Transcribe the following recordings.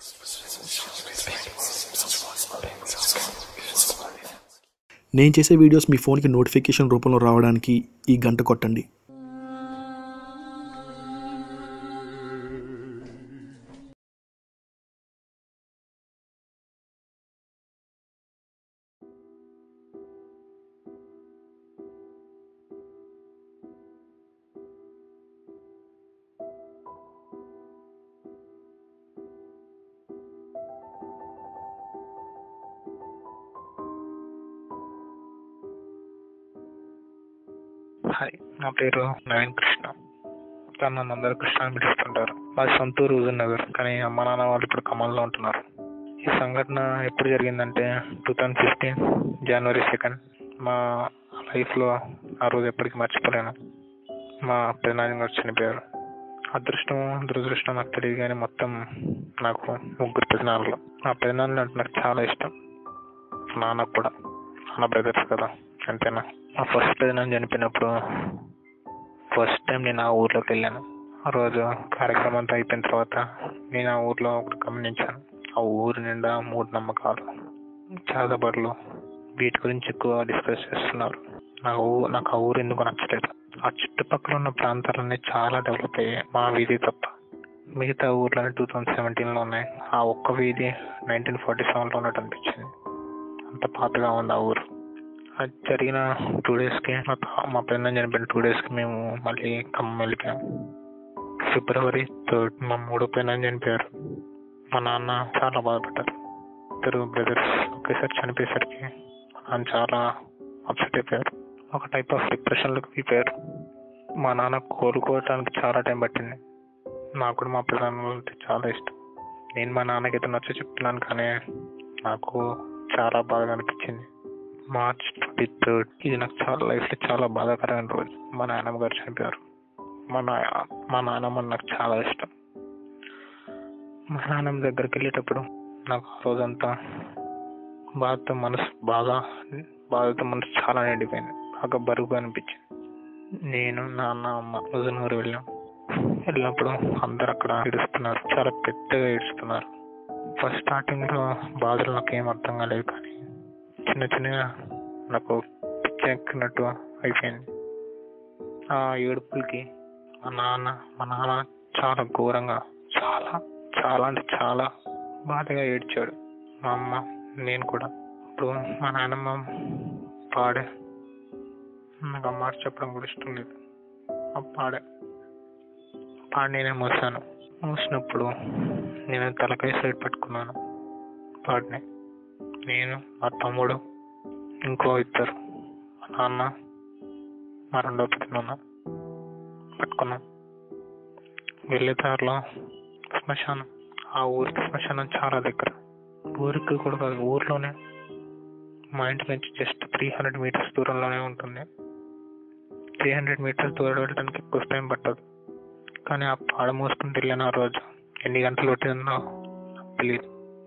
నేను చేసే వీడియోస్ మీ ఫోన్కి నోటిఫికేషన్ రూపంలో రావడానికి ఈ గంట కొట్టండి హాయ్ నా పేరు నవీన్ కృష్ణ కానీ నన్ను అందరూ కృష్ణ అని పిలుస్తుంటారు మాది సొంతూరు హుజూర్ నగర్ కానీ అమ్మ నాన్న వాళ్ళు ఇప్పుడు ఖమ్మంలో ఉంటున్నారు ఈ సంఘటన ఎప్పుడు జరిగిందంటే two thousand fifteen January second మా లైఫ్లో ఆ రోజు ఎప్పటికీ మర్చిపోలేను మా పెదనాన్న గారు చనిపోయారు అదృష్టం దురదృష్టం నాకు తెలియదు కానీ మొత్తం నాకు ముగ్గురు పెదనాన్నలు నా పెదనాన్నలు అంటే నాకు చాలా ఇష్టం నాన్నకు కూడా నాన్న బ్రదర్స్ కదా అంతేనా మా ఫస్ట్ పెదనాన్న చనిపోయినప్పుడు ఫస్ట్ టైం నేను ఆ ఊర్లోకి వెళ్ళాను ఆ రోజు కార్యక్రమం అంతా అయిపోయిన తర్వాత నేను ఆ ఊర్లో ఒకటి గమనించాను ఆ ఊరు నిండా మూఢ నమ్మకాలు చాదబడులు వీటి గురించి ఎక్కువ డిస్కస్ చేస్తున్నారు నాకు ఊ- నాకు ఆ ఊరు ఎందుకు నచ్చలేదు ఆ చుట్టుపక్కల ఉన్న ప్రాంతాలన్నీ చాలా డెవలప్ అయ్యాయి మా వీధి తప్ప మిగతా ఊర్లన్నీ టూ థౌజండ్ సెవెంటీన్లో ఉన్నాయి ఆ ఒక్క వీధి నైన్టీన్ ఫార్టీ సెవెన్లో ఉన్నట్టు అనిపించింది అంత పాతగా ఉంది ఆ ఊరు అది జరిగిన టూ డేస్కి మా తా- మా పెద్ద చనిపోయిన టూ డేస్కి మేము మళ్ళీ ఖమ్మం వెళ్ళిపోయాం ఫిబ్రవరి థర్డ్ మా మూడో పెద్ద చనిపోయారు మా నాన్న చాలా బాధపడ్డారు ఇద్దరు బ్రదర్స్ ఒకేసారి చనిపోయేసరికి మా నాన్న చాలా అప్సెట్ అయిపోయారు ఒక టైప్ ఆఫ్ డిప్రెషన్లోకి వెళ్ళిపోయారు మా నాన్న కోలుకోవడానికి చాలా టైం పట్టింది నాకు కూడా మా పిల్లలు అంటే చాలా ఇష్టం నేను మా నాన్నకి అయితే నచ్చ చెప్తున్నాను కానీ నాకు చాలా బాధగా అనిపించింది మార్చ్ ట్వంటీ థర్డ్ ఇది నాకు చాలా లైఫ్లో చాలా బాధాకరమైన రోజు మా నాన్నమ్మ గారు చనిపోయారు మా నా మా నాన్నమ్మ నాకు చాలా ఇష్టం మా నాన్నమ్మ దగ్గరికి వెళ్ళేటప్పుడు నాకు ఆ రోజంతా బాధతో మనసు బాగా బాధతో మనసు చాలా నిండిపోయింది బాగా బరువుగా అనిపించింది నేను నాన్న అమ్మ రోజునూరు వెళ్ళాం వెళ్ళినప్పుడు అందరు అక్కడ ఏడుస్తున్నారు చాలా పెద్దగా ఏడుస్తున్నారు ఫస్ట్ స్టార్టింగ్ లో బాధలు నాకు ఏం అర్థం కాలేదు కానీ చిన్న చిన్నగా నాకు పిచ్చి ఎక్కినట్టు అయిపోయింది ఆ ఏడుపులకి మా నాన్న మా నాన్న చాలా ఘోరంగా చాలా చాలా అంటే చాలా బాధగా ఏడ్చాడు మా అమ్మ నేను కూడా ఇప్పుడు మా నాన్నమ్మ పాడే నాకు అమ్మ చెప్పడం కూడా ఇష్టం లేదు ఆ పాడే పాడి నేనే మోసాను మోసినప్పుడు నేను తలకాయ సైడ్ పట్టుకున్నాను పాడిని నేను మా తమ్ముడు ఇంకో ఇద్దరు మా నాన్న మా రెండో పెద్దనాన్న పట్టుకున్నాం వెళ్ళే దారిలో శ్మశానం ఆ ఊరికి శ్మశానం చాలా దగ్గర ఊరికి కూడా కాదు ఊర్లోనే మా ఇంటి నుంచి జస్ట్ త్రీ హండ్రెడ్ మీటర్స్ దూరంలోనే ఉంటుంది త్రీ హండ్రెడ్ మీటర్స్ దూరం వెళ్ళడానికి ఎక్కువ టైం పట్టదు కానీ ఆ పాడ మోసుకుంటూ వెళ్ళాను ఆ రోజు ఎన్ని గంటలు పట్టిందో నాకు తెలియదు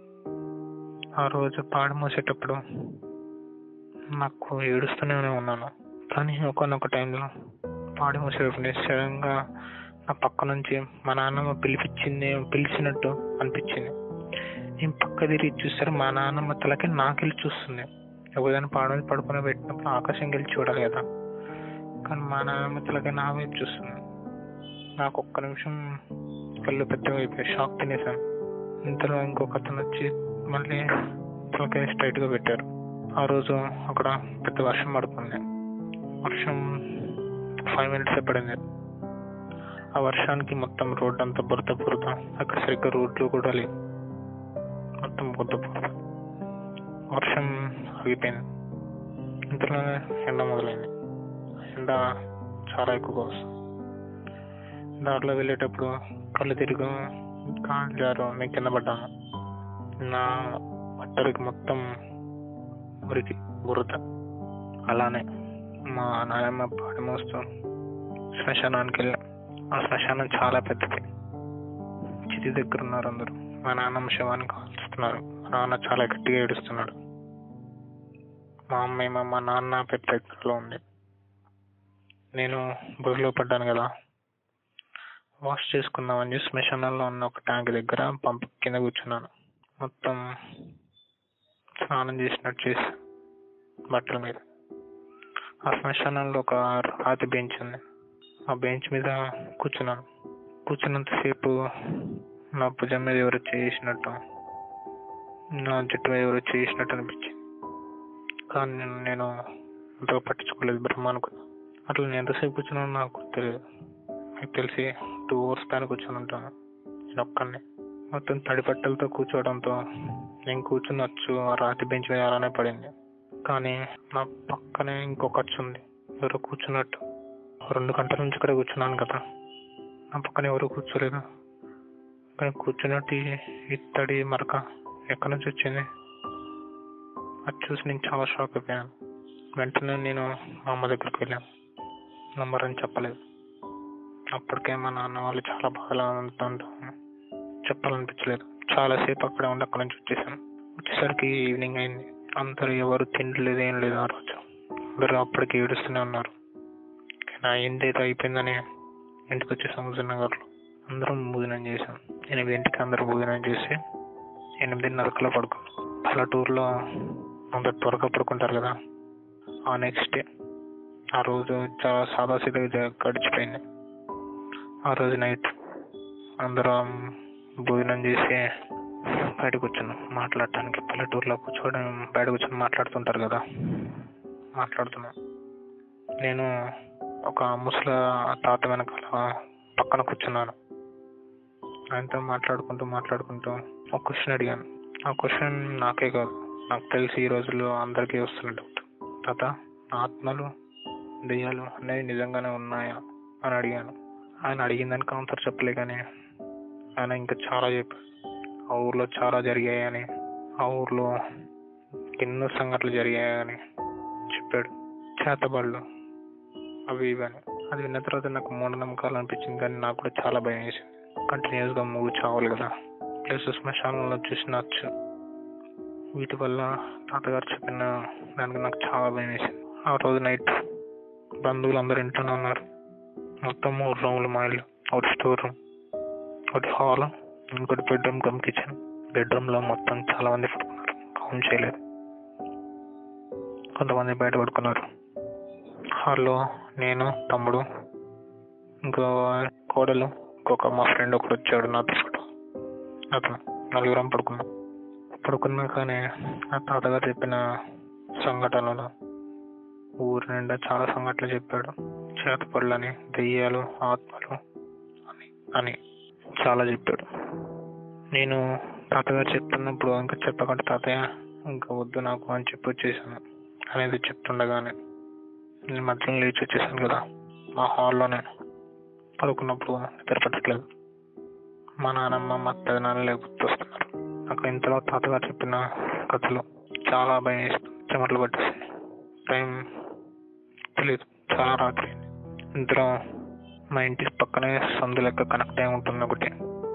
ఆ రోజు పాడ మోసేటప్పుడు నాకు ఏడుస్తూనే ఉన్నాను కానీ ఒకనొక టైంలో పాడి మోసేటప్పుడు సడన్గా నా పక్క నుంచి మా నాన్నమ్మ పిలిపించింది పిలిచినట్టు అనిపించింది నేను పక్క తిరిగి చూస్తారు మా నాన్నమ్మ తలకి నాకెళ్ళి చూస్తుంది ఒకదాన్ని పాడ మీద పడుకుని పెట్టినప్పుడు ఆకాశం వెళ్ళి చూడాలి కదా కానీ మా నాన్నమ్మ తలకి నా వైపు చూస్తుంది నాకు ఒక్క నిమిషం కళ్ళు పెద్దగా అయిపోయి షాక్ తినేసాను ఇంతలో ఇంకొక అతను వచ్చి మళ్ళీ తలకాయ స్ట్రైట్ గా పెట్టారు ఆ రోజు అక్కడ పెద్ద వర్షం పడుతుంది వర్షం ఫైవ్ మినిట్స్ పడింది ఆ వర్షానికి మొత్తం రోడ్ అంతా బురద బురద అక్కడ సరిగ్గా రోడ్లు కూడా లేవు మొత్తం బురద బురద వర్షం ఆగిపోయింది ఇంతలో ఎండ మొదలైంది ఎండ చాలా ఎక్కువగా వస్తుంది దారిలో వెళ్ళేటప్పుడు కళ్ళు తిరుగు కాళ్ళు జారు నేను కింద పడ్డాను నా బట్టలకి మొత్తం మురికి బురద అలానే మా నాయనమ్మ పాడి మోస్తూ శ్మశానానికి వెళ్ళాం ఆ శ్మశానం చాలా పెద్దది చితి దగ్గర ఉన్నారు అందరూ మా నాన్నమ్మ శవాన్ని కాల్చుతున్నారు మా నాన్న చాలా గట్టిగా ఏడుస్తున్నాడు మా అమ్మ మా నాన్న పెద్ద దగ్గరలో ఉంది నేను బురలో పడ్డాను కదా వాష్ చేసుకుందామని చెప్పి శ్మశానంలో ఉన్న ఒక ట్యాంక్ దగ్గర పంప్ కింద కూర్చున్నాను మొత్తం స్నానం చేసినట్టు చేసి బట్టల మీద ఆ శ్మశానంలో ఒక రాతి బెంచ్ ఉంది ఆ బెంచ్ మీద కూర్చున్నాను కూర్చున్నంతసేపు నా భుజం మీద ఎవరో చేసినట్టు నా జుట్టు మీద ఎవరో చేసినట్టు అనిపించింది కానీ నేను నేను అంతగా పట్టించుకోలేదు బ్రహ్మ అనుకున్నా అట్లా నేను ఎంతసేపు కూర్చున్నాను నాకు తెలియదు నాకు తెలిసి టూ అవర్స్ పైన కూర్చొని ఉంటాను నేను ఒక్కడిని మొత్తం తడి బట్టలతో కూర్చోవడంతో నేను కూర్చుని వచ్చు ఆ రాతి బెంచ్ మీద అలానే పడింది కానీ నా పక్కనే ఇంకొక అచ్చు ఉంది ఎవరో కూర్చున్నట్టు రెండు గంటల నుంచి ఇక్కడ కూర్చున్నాను కదా నా పక్కన ఎవరు కూర్చోలేదు కానీ కూర్చున్నట్టు ఈ- ఈ తడి మరక ఎక్కడి నుంచి వచ్చింది అది చూసి నేను చాలా షాక్ అయిపోయాను వెంటనే నేను మా అమ్మ దగ్గరికి వెళ్ళాను నంబర్ అని చెప్పలేదు అప్పటికే మా నాన్న వాళ్ళు చాలా బాగా ఉంటుంటాం చెప్పాలనిపించలేదు చాలాసేపు అక్కడే ఉండి అక్కడ నుంచి వచ్చేసాను వచ్చేసరికి ఈవినింగ్ అయింది అందరూ ఎవరు తిండలేదు ఏం లేదు ఆ రోజు అందరూ అప్పటికి ఏడుస్తూనే ఉన్నారు కానీ అయింది ఏదో అయిపోయిందని ఇంటికి వచ్చేసాం హుజూర్ నగర్లో అందరం భోజనం చేసాం ఎనిమిదింటికి అందరూ భోజనం చేసి ఎనిమిదిన్నరకలో పడుకున్నాం పల్లెటూరులో అందరు త్వరగా పడుకుంటారు కదా ఆ నెక్స్ట్ డే ఆ రోజు చాలా సాదాసీదాగా గడిచిపోయింది ఆ రోజు నైట్ అందరం భోజనం చేసి బయటకు వచ్చాను మాట్లాడటానికి పల్లెటూరులో కూర్చోవడం బయట కూర్చొని మాట్లాడుతుంటారు కదా మాట్లాడుతున్నాం నేను ఒక ముసల తాత వెనకాల పక్కన కూర్చున్నాను ఆయనతో మాట్లాడుకుంటూ మాట్లాడుకుంటూ ఒక క్వశ్చన్ అడిగాను ఆ క్వశ్చన్ నాకే కాదు నాకు తెలిసి ఈ రోజుల్లో అందరికీ వస్తున్న డౌట్ తాత ఆత్మలు దెయ్యాలు అనేవి నిజంగానే ఉన్నాయా అని అడిగాను ఆయన అడిగిన దానికి ఆన్సర్ చెప్పలే కానీ ఆయన ఇంకా చాలా చెప్పాడు ఆ ఊర్లో చాలా జరిగాయని ఆ ఊర్లో ఎన్నో సంఘటనలు జరిగాయని చెప్పాడు చేతబడులు అవి ఇవి అని అది విన్న తర్వాత నాకు మూఢనమ్మకాలు అనిపించింది కానీ నాకు కూడా చాలా భయం వేసింది కంటిన్యూస్ గా మూవ్ చావాలి కదా ప్లస్ శ్మశానంలో చూసినచ్చు వీటి వల్ల తాతగారు చెప్పిన దానికి నాకు చాలా భయం వేసింది ఆ రోజు నైట్ బంధువులు అందరు ఇంట్లోనే ఉన్నారు మొత్తం మూడు రూములు మా ఇల్లు ఒకటి స్టోర్ రూమ్ ఒకటి హాల్ ఇంకోటి బెడ్రూమ్ కమ్ కిచెన్ బెడ్రూమ్ లో మొత్తం చాలా మంది పడుకున్నారు కౌంట్ చేయలేదు కొంతమంది బయట పడుకున్నారు హాల్లో నేను తమ్ముడు ఇంకో కోడలు ఇంకొక మా ఫ్రెండ్ ఒకడు వచ్చాడు నాతో పాటు అతను నలుగురం పడుకున్నాం పడుకున్నాకనే ఆ తాతగారు చెప్పిన సంఘటనలు ఊరి నిండా చాలా సంఘటనలు చెప్పాడు చేతపళ్ళని దెయ్యాలు ఆత్మలు అని అని చాలా చెప్పాడు నేను తాతగారు చెప్తున్నప్పుడు ఇంకా చెప్పకుండా తాతయ్య ఇంకా వద్దు నాకు అని చెప్పి వచ్చేసాను అనేది చెప్తుండగానే నేను మధ్యలో లేచి వచ్చేసాను కదా మా హాల్లోనే పడుకున్నప్పుడు నిద్ర పట్టట్లేదు మా నాన్నమ్మ మా పెదనాన్నలే గుర్తొస్తున్నారు నాకు ఇంతలో తాతగారు చెప్పిన కథలు చాలా భయం వేస్తుంది చెమటలు పట్టేస్తాయి టైం తెలియదు చాలా రాత్రి ఇంతలో మా ఇంటి పక్కనే సందు లెక్క కనెక్ట్ అయి ఉంటుంది ఒకటి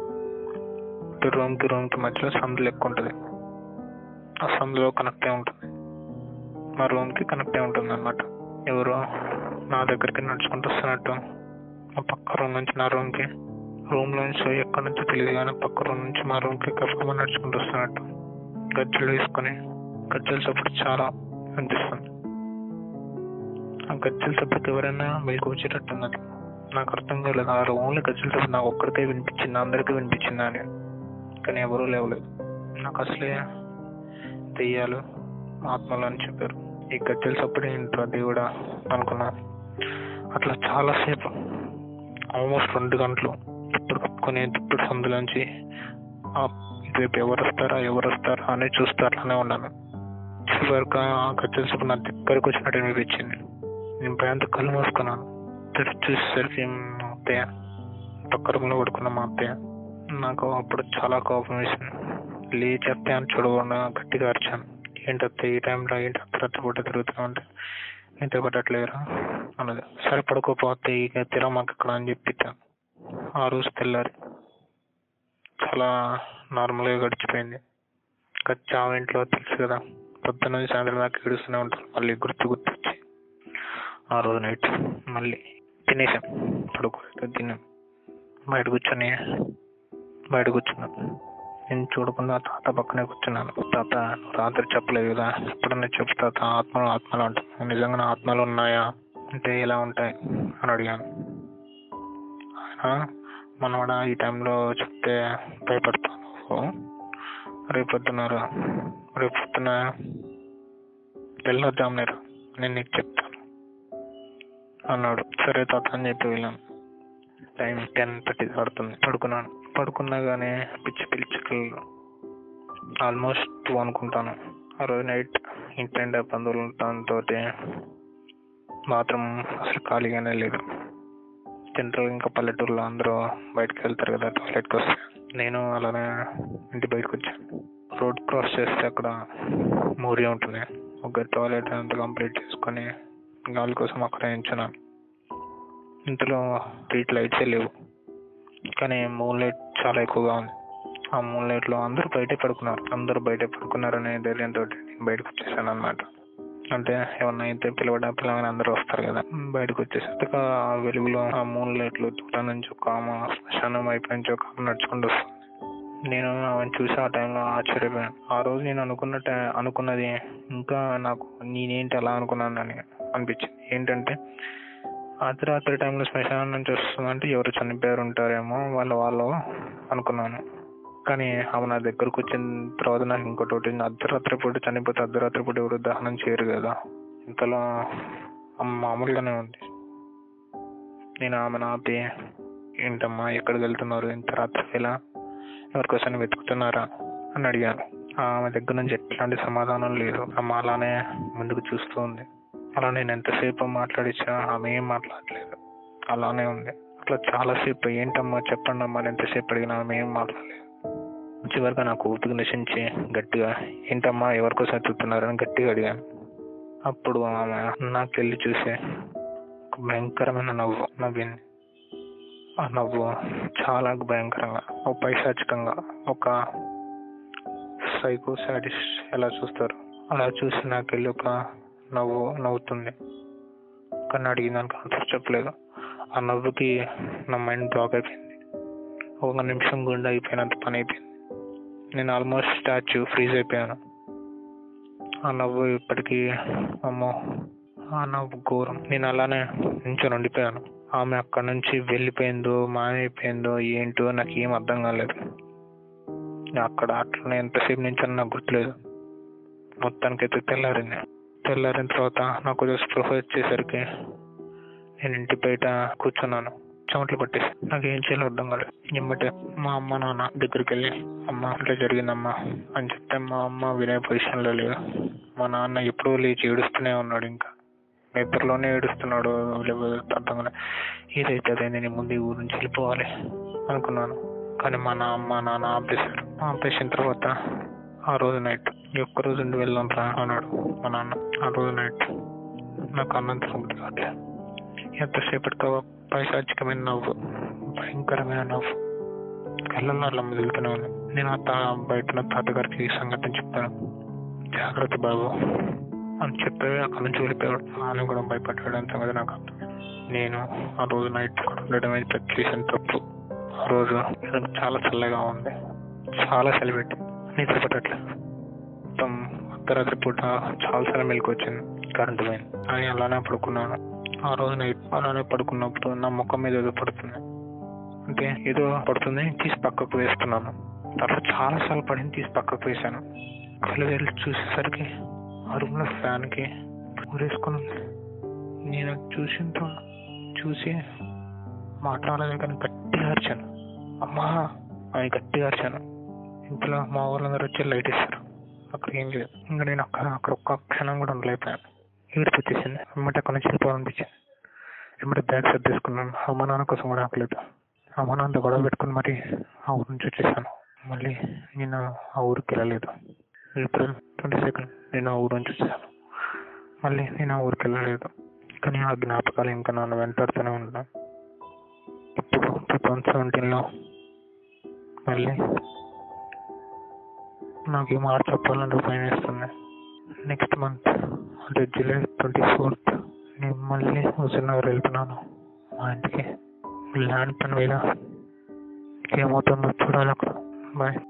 రూమ్ కి రూమ్ కి మధ్యలో సందు లెక్క ఉంటుంది ఆ సందులో కనెక్ట్ అయి ఉంటుంది మా రూమ్ కి కనెక్ట్ అయి ఉంటుంది అనమాట ఎవరో నా దగ్గరికి నడుచుకుంటూ వస్తున్నట్టు ఆ పక్క రూమ్ నుంచి నా రూమ్ కి రూమ్ లో నుంచి ఎక్కడి నుంచో తెలియదు కానీ పక్క రూమ్ నుంచి మా రూమ్ కి కప్పగా నడుచుకుంటూ వస్తున్నట్టు గజ్జలు వేసుకొని గజ్జల సప్పుడు చాలా అనిపిస్తుంది ఆ గజ్జల సప్పుకి ఎవరైనా మీకు వచ్చేటట్టు ఉన్నది నాకు అర్థం కాలేదు ఆ ఓన్లీ గజ్జల సప్పుడు నాకు ఒక్కడికే వినిపించింది అందరికీ వినిపించిందా అని కానీ ఎవరూ లేవలేదు నాకు అసలే దెయ్యాలు ఆత్మలు అని చెప్పారు ఈ గజ్జల సప్పుడు ఏంటో దేవుడా అనుకున్నా అట్లా చాలాసేపు ఆల్మోస్ట్ రెండు గంటలు ఇప్పుడు కప్పుకొని ఇప్పుడు సందులోంచి ఆ రేపు ఎవరు వస్తారా ఎవరు వస్తారా అని చూస్తూ అట్లానే ఉన్నాను చివరికి ఆ గజ్జల సప్పుడు నా దగ్గరకు వచ్చినట్టు అనిపించింది నేను భయంతో కళ్ళు మూసుకున్నాను తెరిచి చూసేసరికి మా అత్తయ్య పక్క రూమ్లో పడుకున్న మా అత్తయ్య నాకు అప్పుడు చాలా కోపం వేసింది లేచి అత్తయ్య అని చూడకుండా గట్టిగా అరిచాను ఏంటి అత్తయ్య ఈ టైంలో ఏంటి అత్తరత్త పుట్ట తిరుగుతున్నా అంటే నిద్ర పట్టట్లేదురా అన్నది సరే పడుకోపోతే ఇక తెర మాకు ఇక్కడ అని చెప్పిచ్చాను ఆ రోజు తెల్లారి చాలా నార్మల్గా గడిచిపోయింది ఇంకా చావు ఇంట్లో తెలుసు కదా పొద్దున్న నుంచి సాయంత్రం దాకా ఏడుస్తూనే ఉంటారు మళ్ళీ గుర్తు గుర్తొచ్చి ఆ రోజు నైట్ మళ్ళీ తినేసాం పడుకోలేదు తిన్నాం బయట కూర్చొని బయట కూర్చున్నాను నేను చూడకుండా తాత పక్కనే కూర్చున్నాను తాత నువ్వు రాత్రి చెప్పలేదు కదా ఎప్పుడన్నా చెప్పు తాత ఆత్మలు ఆత్మలు అంటున్నాను నిజంగా ఆత్మలు ఉన్నాయా అంటే ఎలా ఉంటాయి అని అడిగాను ఆయన మనవాడ ఈ టైంలో చెప్తే భయపడతాను రేపు పొద్దున్నారు రేపు పొద్దున వెళ్ళొద్దాం మీరు నేను నీకు చెప్తాను అన్నాడు సరే తాత అని చెప్పి వెళ్ళాను టైం టెన్ థర్టీ పడుతుంది పడుకున్నాను పడుకున్నా కానీ పిచ్చి పిచ్చుకలు ఆల్మోస్ట్ టూ అనుకుంటాను ఆ రోజు నైట్ ఇంటి నిండా బంధువులు ఉండటంతో బాత్రూమ్ అసలు ఖాళీగానే లేదు జనరల్ ఇంకా పల్లెటూరులో అందరూ బయటకు వెళ్తారు కదా టాయిలెట్కి వస్తే నేను అలానే ఇంటి బయటకు వచ్చాను రోడ్ క్రాస్ చేస్తే అక్కడ మోరీ ఉంటుంది ఒక టాయిలెట్ అంతా కంప్లీట్ చేసుకొని గాలి కోసం అక్కడ ఎంచున్నాను ఇంతలో స్ట్రీట్ లైట్సే లేవు కానీ మూన్ లైట్ చాలా ఎక్కువగా ఉంది ఆ మూన్ లైట్లో అందరూ బయటే పడుకున్నారు అందరూ బయటే పడుకున్నారనే ధైర్యంతో నేను బయటకు వచ్చేసాను అనమాట అంటే ఏమన్నా అయితే పిలవడా పిలవని అందరూ వస్తారు కదా బయటకు వచ్చేసాక ఆ వెలుగులో ఆ మూన్ లైట్లు దూరం నుంచి ఒక ఆమె శ్మశానం వైపు నుంచి ఒక ఆమె నడుచుకుంటూ వస్తుంది నేను ఆమెను చూసి ఆ టైంలో ఆశ్చర్యపోయాను ఆ రోజు నేను అనుకున్నట్టు అనుకున్నది ఇంకా నాకు నేనేంటి అలా అనుకున్నానని అనిపించింది ఏంటంటే అర్ధరాత్రి టైంలో శ్మశానం నుంచి వస్తుందంటే ఎవరు చనిపోయారు ఉంటారేమో వాళ్ళ వాళ్ళు అనుకున్నాను కానీ ఆమె నా దగ్గరకు వచ్చిన తర్వాత నాకు ఇంకోటి వచ్చింది అర్ధరాత్రి పూట చనిపోతే అర్ధరాత్రి పూట ఎవరు దహనం చేయరు కదా ఇంతలో ఆమె మామూలుగానే ఉంది నేను ఆమెను ఆపి ఏంటమ్మా ఎక్కడికి వెళ్తున్నారు ఇంత రాత్రి వేళ ఎవరికోసం వెతుకుతున్నారా అని అడిగాను ఆమె దగ్గర నుంచి ఎట్లాంటి సమాధానం లేదు అమ్మ అలానే ముందుకు చూస్తూ ఉంది అలా నేను ఎంతసేపు మాట్లాడించా ఆమె ఏం మాట్లాడలేదు అలానే ఉంది అట్లా చాలాసేపు ఏంటమ్మా చెప్పండి అమ్మా అని ఎంతసేపు అడిగినా ఆమె ఏం మాట్లాడలేదు చివరిగా నాకు ఊపిరి నశించి గట్టిగా ఏంటమ్మా ఎవరికోసం ఎత్తుతున్నారని గట్టిగా అడిగాను అప్పుడు ఆమె నాకు వెళ్ళి చూసి ఒక భయంకరమైన నవ్వు నవ్వింది ఆ నవ్వు చాలా భయంకరంగా ఒక పైశాచికంగా ఒక సైకో సాడిస్ట్ ఎలా చూస్తారు అలా చూసి నాకు వెళ్ళి ఒక నవ్వు నవ్వుతుంది కానీ అడిగిన దానికి ఆన్సర్ చెప్పలేదు ఆ నవ్వుకి నా మైండ్ బ్లాక్ అయిపోయింది ఒక నిమిషం గుండె అయిపోయినంత పని అయిపోయింది నేను ఆల్మోస్ట్ స్టాచ్యూ ఫ్రీజ్ అయిపోయాను ఆ నవ్వు ఇప్పటికీ అమ్మో ఆ నవ్వు ఘోరం నేను అలానే నించొని ఉండిపోయాను ఆమె అక్కడ నుంచి వెళ్ళిపోయిందో మాయమైపోయిందో ఏంటో నాకు ఏం అర్థం కాలేదు అక్కడ అట్లనే ఎంతసేపు నుంచి నాకు గుర్తులేదు మొత్తానికి అయితే తెల్లారింది తెల్లారిన తర్వాత నాకు కొంచెం స్పృహ వచ్చేసరికి నేను ఇంటి బయట కూర్చున్నాను చెమటలు పట్టేసి నాకు ఏం చేయాలో అర్థం కాలేదు ఎమ్మటే మా అమ్మ నాన్న దగ్గరికి వెళ్ళి అమ్మ ఇట్లా జరిగిందమ్మా అని చెప్తే మా అమ్మ వినే పొజిషన్లో లేదు మా నాన్న ఎప్పుడూ లేచి ఏడుస్తూనే ఉన్నాడు ఇంకా నిద్రలోనే ఏడుస్తున్నాడు లేకపోతే అర్థం కాలేదు ఏదైతే అదే నేను ముందు ఈ ఊరు నుంచి వెళ్ళిపోవాలి అనుకున్నాను కానీ మా నా అమ్మ నాన్న ఆపేశారు ఆపేసిన తర్వాత ఆ రోజు నైట్ ఈ ఒక్క రోజు ఉండి వెళ్దాం రా అన్నాడు మా నాన్న ఆ రోజు నైట్ నాకు అన్నం తినబుద్ధి కావట్లేదు ఎంతసేపటితో పైశాచికమైన నవ్వు భయంకరమైన నవ్వు కళ్ళల్లో అలా మెదులుతూనే ఉంది నేను ఆ తా బయట ఉన్న తాతగారికి ఈ సంగతిని చెప్పాను జాగ్రత్త బాబు అని చెప్పి అక్కడి నుంచి వెళ్ళిపోయాడు ఆయన కూడా భయపడ్డాడు అంత కదా నాకు అర్థం నేను ఆ రోజు నైట్ కూడా ఉండడం అయితే చేసిన తప్పు ఆ రోజు చాలా చల్లగా ఉంది చాలా చలి పెట్టి నిద్ర పట్టట్లేదు మొత్తం అర్ధరాత్రి పూట చాలాసార్లు మెలకు వచ్చింది కరెంటు పోయింది అని అలానే పడుకున్నాను ఆ రోజు నైట్ అలానే పడుకున్నప్పుడు నా ముఖం మీద ఏదో పడుతుంది అంటే ఏదో పడుతుంది తీసి పక్కకు వేస్తున్నాను తర్వాత చాలా సార్లు పడింది తీసి పక్కకు వేసాను కళ్ళు వెళ్ళి చూసేసరికి ఆ రూమ్ లో ఫ్యాన్ కి ఊరేసుకుని ఉంది నేను చూసిన చూసి మాట్లాడలేదు కానీ గట్టిగా అరిచాను అమ్మా అని గట్టిగా అరిచాను ఇంట్లో మా వాళ్ళందరూ వచ్చి లైట్ ఇస్తారు అక్కడ ఏం లేదు ఇంకా నేను అక్కడ అక్కడ ఒక్క క్షణం కూడా ఉండలేకపోయాను ఏడుపు వచ్చేసింది అమ్మటి అక్కడ నుంచి వెళ్ళిపోవాలనిపించింది ఎమ్మటి బ్యాగ్ సర్దేసుకున్నాను అమ్మ నాన్న కోసం కూడా ఆకలేదు అమ్మ నాన్నతో గొడవ పెట్టుకుని మరి ఆ ఊరు నుంచి వచ్చేసాను మళ్ళీ నేను ఆ ఊరికి వెళ్ళలేదు ఏప్రిల్ ట్వంటీ సెకండ్ నేను ఆ ఊరు నుంచి వచ్చేసాను మళ్ళీ నేను ఆ ఊరికి వెళ్ళలేదు కానీ ఆ జ్ఞాపకాలు ఇంకా నన్ను వెంటాడుతూనే ఉన్నాను ఇప్పుడు టూ థౌజండ్ సెవెంటీన్లో మళ్ళీ నాకు ఈ మాట చెప్పాలంటే భయం వేస్తుంది నెక్స్ట్ మంత్ అంటే జూలై ట్వంటీ ఫోర్త్ నేను మళ్ళీ హుజూర్నగర్ వెళ్తున్నాను మా ఇంటికి ల్యాండ్ పని మీద ఏమవుతుందో చూడాలి అక్కడ బాయ్